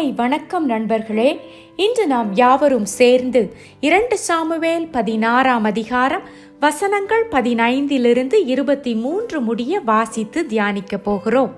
வணக்கம் நண்பர்களே இன்று நாம் யாவரும் சேர்ந்து இரண்டு சாமுவேல் பதினாறாம் அதிகாரம் வசனங்கள் பதினைந்திலிருந்து இருபத்தி மூன்று முடிய வாசித்து தியானிக்க போகிறோம்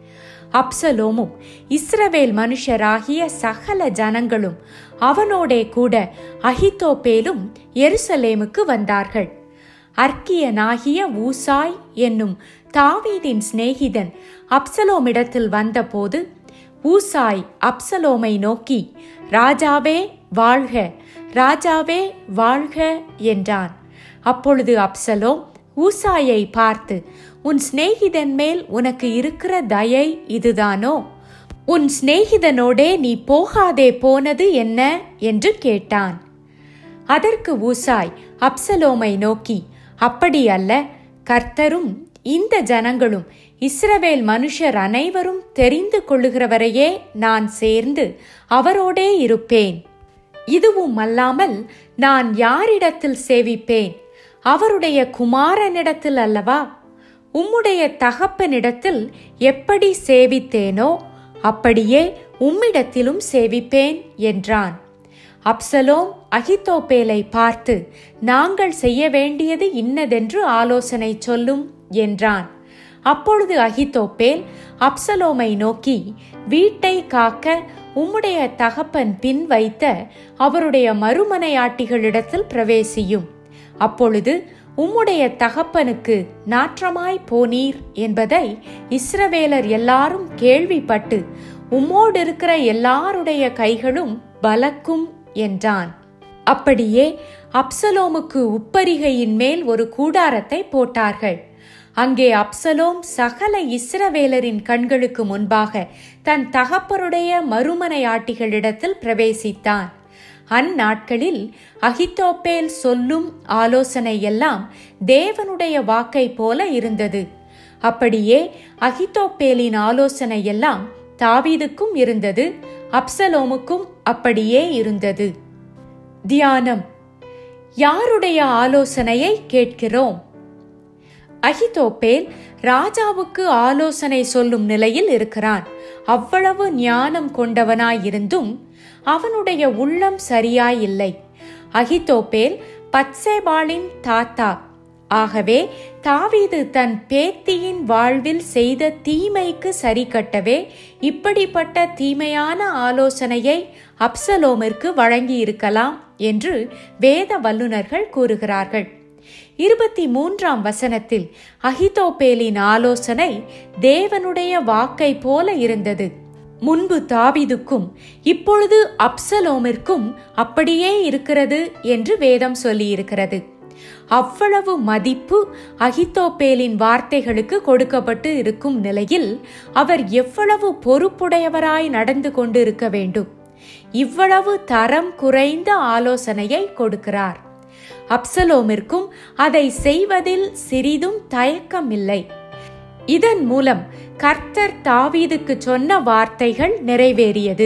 அப்சலோமும் இஸ்ரவேல் மனுஷராகிய சகல ஜனங்களும் அவனோடே கூட அகித்தோப்பேலும் எருசலேமுக்கு வந்தார்கள் அர்க்கியனாகிய ஊசாய் என்னும் தாவீதின் சிநேகிதன் அப்சலோமிடத்தில் வந்தபோது ஊசாய் அப்சலோமை நோக்கி ராஜாவே வாழ்க ராஜாவே வாழ்க என்றான் அப்பொழுது அப்சலோம் ஊசாயை பார்த்து உன் சிநேகிதன் மேல் உனக்கு இருக்கிற தயை இதுதானோ உன் சிநேகிதனோடே நீ போகாதே போனது என்ன என்று கேட்டான் அதற்கு ஊசாய் அப்சலோமை நோக்கி அப்படி அல்ல கர்த்தரும் இந்த ஜனங்களும் இஸ்ரவேல் மனுஷர் அனைவரும் தெரிந்து கொள்ளுகிறவரையே நான் சேர்ந்து அவரோடே இருப்பேன் இதுவும் அல்லாமல் நான் யாரிடத்தில் சேவிப்பேன் அவருடைய குமாரனிடத்தில் அல்லவா உம்முடைய தகப்பனிடத்தில் எப்படி சேவித்தேனோ அப்படியே உம்மிடத்திலும் சேவிப்பேன் என்றான் அப்சலோம் அகித்தோப்பேலை பார்த்து நாங்கள் செய்ய வேண்டியது இன்னதென்று ஆலோசனை சொல்லும் என்றான் அப்பொழுது அகித்தோப்பேல் அப்சலோமை நோக்கி வீட்டை காக்க உம்முடைய தகப்பன் பின் வைத்த அவருடைய மறுமனையாட்டிகளிடத்தில் பிரவேசியும் அப்பொழுது உம்முடைய தகப்பனுக்கு நாற்றமாய் போனீர் என்பதை இஸ்ரவேலர் எல்லாரும் கேள்விப்பட்டு உம்மோடு இருக்கிற எல்லாருடைய கைகளும் பலக்கும் என்றான் அப்படியே அப்சலோமுக்கு உப்பரிகையின் மேல் ஒரு கூடாரத்தை போட்டார்கள் அங்கே அப்சலோம் சகல இஸ்ரவேலரின் கண்களுக்கு முன்பாக தன் தகப்பருடைய மறுமனையாட்டிகளிடத்தில் பிரவேசித்தான் அந்நாட்களில் அகித்தோப்பேல் சொல்லும் ஆலோசனை எல்லாம் தேவனுடைய வாக்கை போல இருந்தது அப்படியே அகித்தோப்பேலின் ஆலோசனை எல்லாம் தாவீதுக்கும் இருந்தது அப்சலோமுக்கும் அப்படியே இருந்தது தியானம் யாருடைய ஆலோசனையை கேட்கிறோம் அகிதோப்பேல் ராஜாவுக்கு ஆலோசனை சொல்லும் நிலையில் இருக்கிறான் அவ்வளவு ஞானம் கொண்டவனாயிருந்தும் அவனுடைய உள்ளம் சரியாயில்லை அகிதோப்பேல் பத்சேபாளின் தாத்தா ஆகவே தாவீது தன் பேத்தியின் வாழ்வில் செய்த தீமைக்கு சரி கட்டவே இப்படிப்பட்ட தீமையான ஆலோசனையை அப்சலோமிற்கு வழங்கியிருக்கலாம் என்று வேத வல்லுநர்கள் கூறுகிறார்கள் இருபத்தி மூன்றாம் வசனத்தில் அகிதோப்பேலின் ஆலோசனை தேவனுடைய வாக்கை போல இருந்தது முன்பு தாவிதுக்கும் இப்பொழுது அப்சலோமிற்கும் அப்படியே இருக்கிறது என்று வேதம் சொல்லியிருக்கிறது அவ்வளவு மதிப்பு அகித்தோப்பேலின் வார்த்தைகளுக்கு கொடுக்கப்பட்டு இருக்கும் நிலையில் அவர் எவ்வளவு பொறுப்புடையவராய் நடந்து கொண்டு இருக்க வேண்டும் இவ்வளவு தரம் குறைந்த ஆலோசனையை கொடுக்கிறார் அப்சலோமிற்கும் அதை செய்வதில் சிறிதும் தயக்கமில்லை இதன் மூலம் கர்த்தர் தாவீதுக்கு சொன்ன வார்த்தைகள் நிறைவேறியது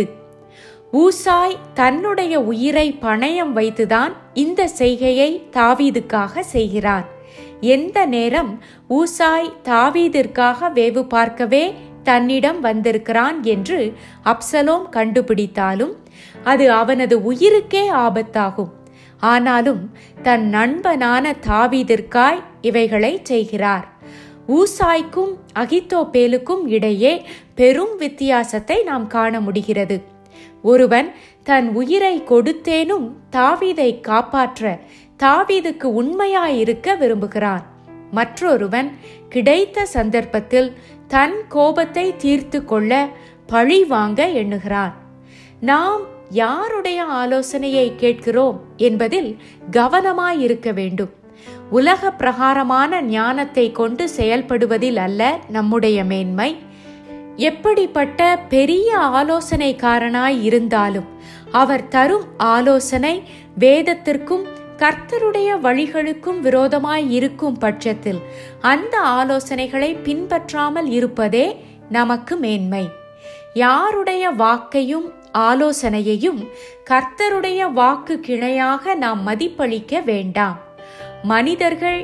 ஊசாய் தன்னுடைய உயிரை பணயம் வைத்துதான் இந்த செய்கையை தாவீதுக்காக செய்கிறான் எந்த நேரம் ஊசாய் தாவீதிற்காக வேவு பார்க்கவே தன்னிடம் வந்திருக்கிறான் என்று அப்சலோம் கண்டுபிடித்தாலும் அது அவனது உயிருக்கே ஆபத்தாகும் ஆனாலும் தன் நண்பனான தாவீதிற்காய் இவைகளை செய்கிறார் ஊசாய்க்கும் அகித்தோப்பேலுக்கும் இடையே பெரும் வித்தியாசத்தை நாம் காண முடிகிறது ஒருவன் தன் உயிரை கொடுத்தேனும் தாவீதை காப்பாற்ற தாவீதுக்கு உண்மையாயிருக்க விரும்புகிறான் மற்றொருவன் கிடைத்த சந்தர்ப்பத்தில் தன் கோபத்தை தீர்த்து கொள்ள பழி வாங்க எண்ணுகிறான் நாம் யாருடைய ஆலோசனையை கேட்கிறோம் என்பதில் கவனமாயிருக்க வேண்டும் உலக பிரகாரமான ஞானத்தை கொண்டு செயல்படுவதில் அல்ல நம்முடைய மேன்மை எப்படிப்பட்ட பெரிய ஆலோசனைக்காரனாய் இருந்தாலும் அவர் தரும் ஆலோசனை வேதத்திற்கும் கர்த்தருடைய வழிகளுக்கும் விரோதமாய் இருக்கும் பட்சத்தில் அந்த ஆலோசனைகளை பின்பற்றாமல் இருப்பதே நமக்கு மேன்மை யாருடைய வாக்கையும் ஆலோசனையையும் கர்த்தருடைய வாக்கு கிணையாக நாம் மதிப்பளிக்க வேண்டாம் மனிதர்கள்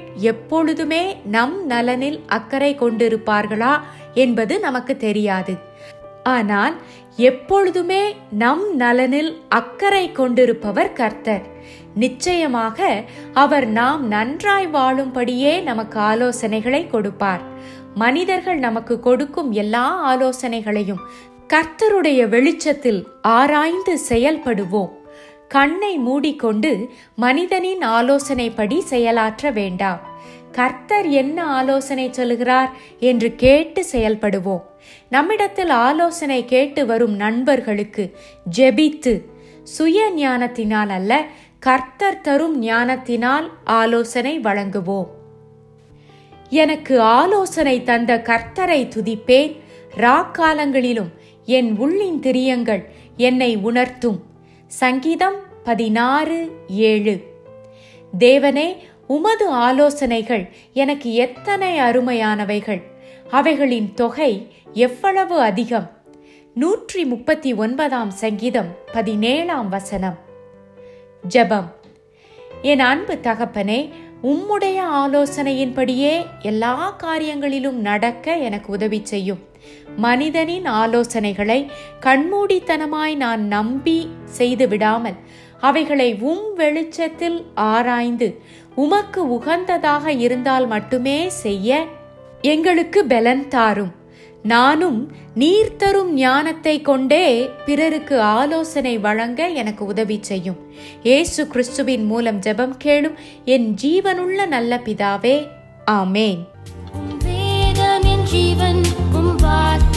எப்பொழுதுமே நம் நலனில் அக்கறை கொண்டிருப்பார்களா என்பது நமக்கு தெரியாது ஆனால் எப்பொழுதுமே நம் நலனில் அக்கறை கொண்டிருப்பவர் கர்த்தர் நிச்சயமாக அவர் நாம் நன்றாய் வாழும்படியே நமக்கு ஆலோசனைகளை கொடுப்பார் மனிதர்கள் நமக்கு கொடுக்கும் எல்லா ஆலோசனைகளையும் கர்த்தருடைய வெளிச்சத்தில் ஆராய்ந்து செயல்படுவோம் கண்ணை மூடிக்கொண்டு மனிதனின் ஆலோசனைப்படி செயலாற்ற வேண்டாம் கர்த்தர் என்ன ஆலோசனை சொல்கிறார் என்று கேட்டு செயல்படுவோம் நம்மிடத்தில் ஆலோசனை கேட்டு வரும் நண்பர்களுக்கு ஜெபித்து சுய ஞானத்தினால் அல்ல கர்த்தர் தரும் ஞானத்தினால் ஆலோசனை வழங்குவோம் எனக்கு ஆலோசனை தந்த கர்த்தரை துதிப்பேன் ராக்காலங்களிலும் என் உள்ளின் திரியங்கள் என்னை உணர்த்தும் சங்கீதம் பதினாறு ஏழு தேவனே உமது ஆலோசனைகள் எனக்கு எத்தனை அருமையானவைகள் அவைகளின் தொகை எவ்வளவு அதிகம் நூற்றி முப்பத்தி ஒன்பதாம் சங்கீதம் பதினேழாம் வசனம் ஜெபம் என் அன்பு தகப்பனே உம்முடைய ஆலோசனையின்படியே எல்லா காரியங்களிலும் நடக்க எனக்கு உதவி செய்யும் மனிதனின் ஆலோசனைகளை கண்மூடித்தனமாய் நான் நம்பி செய்து விடாமல் அவைகளை உம் வெளிச்சத்தில் ஆராய்ந்து உமக்கு உகந்ததாக இருந்தால் மட்டுமே செய்ய எங்களுக்கு பலன் தாரும் நானும் நீர் தரும் ஞானத்தை கொண்டே பிறருக்கு ஆலோசனை வழங்க எனக்கு உதவி செய்யும் ஏசு கிறிஸ்துவின் மூலம் ஜெபம் கேளும் என் ஜீவனுள்ள நல்ல பிதாவே ஆமேன் உம் வேதம் என் ஜீவன் உம் வார்த்தை